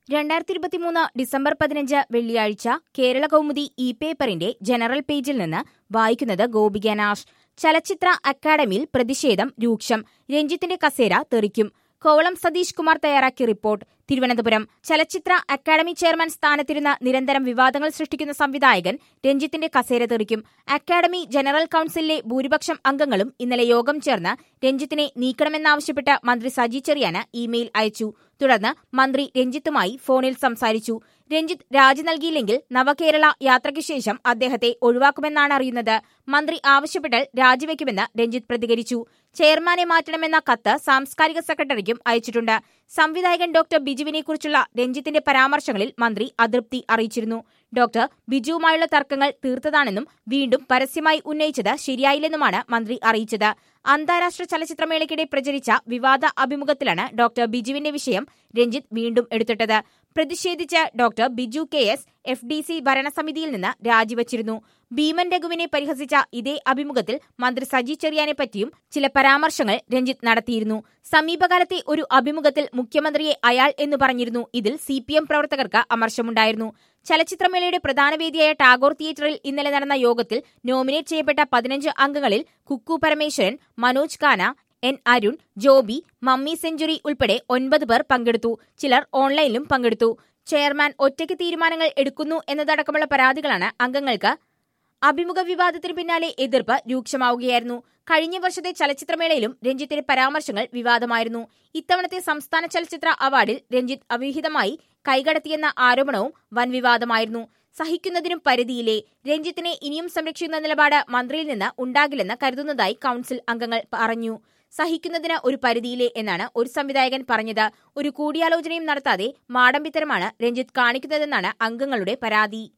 രണ്ടായിരത്തി ഇരുപത്തിമൂന്ന് ഡിസംബർ പതിനഞ്ച് വെള്ളിയാഴ്ച കേരള കൗമുദി ഇ പേപ്പറിന്റെ ജനറൽ പേജിൽ നിന്ന് വായിക്കുന്നത് ഗോപിക നാഷ് ചലച്ചിത്ര അക്കാദമിയിൽ പ്രതിഷേധം രൂക്ഷം രഞ്ജിത്തിന്റെ കസേര തെറിക്കും കോവളം സതീഷ് കുമാർ തയ്യാറാക്കിയ റിപ്പോർട്ട് തിരുവനന്തപുരം ചലച്ചിത്ര അക്കാദമി ചെയർമാൻ സ്ഥാനത്തിരുന്ന് നിരന്തരം വിവാദങ്ങൾ സൃഷ്ടിക്കുന്ന സംവിധായകൻ രഞ്ജിത്തിന്റെ കസേര തെറിക്കും അക്കാദമി ജനറൽ കൌൺസിലിലെ ഭൂരിപക്ഷം അംഗങ്ങളും ഇന്നലെ യോഗം ചേർന്ന് രഞ്ജിത്തിനെ നീക്കണമെന്നാവശ്യപ്പെട്ട് മന്ത്രി സജി ചെറിയാന് ഇമെയിൽ അയച്ചു തുടർന്ന് മന്ത്രി രഞ്ജിത്തുമായി ഫോണിൽ സംസാരിച്ചു രഞ്ജിത്ത് രാജി നൽകിയില്ലെങ്കിൽ നവകേരള യാത്രയ്ക്ക് ശേഷം അദ്ദേഹത്തെ ഒഴിവാക്കുമെന്നാണ് അറിയുന്നത് മന്ത്രി ആവശ്യപ്പെട്ടാൽ രാജിവെക്കുമെന്ന് രഞ്ജിത്ത് പ്രതികരിച്ചു ചെയർമാനെ മാറ്റണമെന്ന കത്ത് സാംസ്കാരിക സെക്രട്ടറിക്കും അയച്ചിട്ടുണ്ട് സംവിധായകൻ ഡോക്ടർ ബിജുവിനെക്കുറിച്ചുള്ള രഞ്ജിത്തിന്റെ പരാമർശങ്ങളിൽ മന്ത്രി അതൃപ്തി അറിയിച്ചിരുന്നു ഡോക്ടർ ബിജുവുമായുള്ള തർക്കങ്ങൾ തീർത്തതാണെന്നും വീണ്ടും പരസ്യമായി ഉന്നയിച്ചത് ശരിയായില്ലെന്നുമാണ് മന്ത്രി അറിയിച്ചത് അന്താരാഷ്ട്ര ചലച്ചിത്രമേളയ്ക്കിടെ പ്രചരിച്ച വിവാദ അഭിമുഖത്തിലാണ് ഡോക്ടർ ബിജുവിന്റെ വിഷയം രഞ്ജിത്ത് വീണ്ടും എടുത്തിട്ടത് പ്രതിഷേധിച്ച് doctor Biju K S F D C ഭരണസമിതിയിൽ നിന്ന് രാജിവച്ചിരുന്നു ഭീമൻ രഘുവിനെ പരിഹസിച്ച ഇതേ അഭിമുഖത്തിൽ മന്ത്രി സജി ചെറിയാനെ പറ്റിയും ചില പരാമർശങ്ങൾ രഞ്ജിത്ത് നടത്തിയിരുന്നു സമീപകാലത്തെ ഒരു അഭിമുഖത്തിൽ മുഖ്യമന്ത്രിയെ അയാൾ എന്ന് പറഞ്ഞിരുന്നു ഇതിൽ സി പി എം പ്രവർത്തകർക്ക് അമർഷമുണ്ടായിരുന്നു ചലച്ചിത്രമേളയുടെ പ്രധാന വേദിയായ ടാഗോർ തിയേറ്ററിൽ ഇന്നലെ നടന്ന യോഗത്തിൽ നോമിനേറ്റ് ചെയ്യപ്പെട്ട പതിനഞ്ച് അംഗങ്ങളിൽ കുക്കു പരമേശ്വരൻ മനോജ് കാന എൻ അരുൺ ജോബി മമ്മി സെഞ്ചുറി ഉൾപ്പെടെ ഒൻപത് പേർ പങ്കെടുത്തു ചിലർ ഓൺലൈനിലും പങ്കെടുത്തു ചെയർമാൻ ഒറ്റയ്ക്ക് തീരുമാനങ്ങൾ എടുക്കുന്നു എന്നതടക്കമുള്ള പരാതികളാണ് അംഗങ്ങൾക്ക് അഭിമുഖ വിവാദത്തിന് പിന്നാലെ എതിർപ്പ് രൂക്ഷമാവുകയായിരുന്നു കഴിഞ്ഞ വർഷത്തെ ചലച്ചിത്രമേളയിലും രഞ്ജിത്തിന്റെ പരാമർശങ്ങൾ വിവാദമായിരുന്നു ഇത്തവണത്തെ സംസ്ഥാന ചലച്ചിത്ര അവാർഡിൽ രഞ്ജിത്ത് അവിഹിതമായി കൈകടത്തിയെന്ന ആരോപണവും വൻ വിവാദമായിരുന്നു സഹിക്കുന്നതിനും പരിധിയില്ലേ രഞ്ജിത്തിനെ ഇനിയും സംരക്ഷിക്കുന്ന നിലപാട് മന്ത്രിയിൽ നിന്ന് ഉണ്ടാകില്ലെന്ന് കരുതുന്നതായി കൌൺസിൽ അംഗങ്ങൾ പറഞ്ഞു സഹിക്കുന്നതിന് ഒരു പരിധിയില്ലേ എന്നാണ് ഒരു സംവിധായകൻ പറഞ്ഞത് ഒരു കൂടിയാലോചനയും നടത്താതെ മാടമ്പിത്തരമാണ് രഞ്ജിത്ത് കാണിക്കുന്നതെന്നാണ് അംഗങ്ങളുടെ പരാതി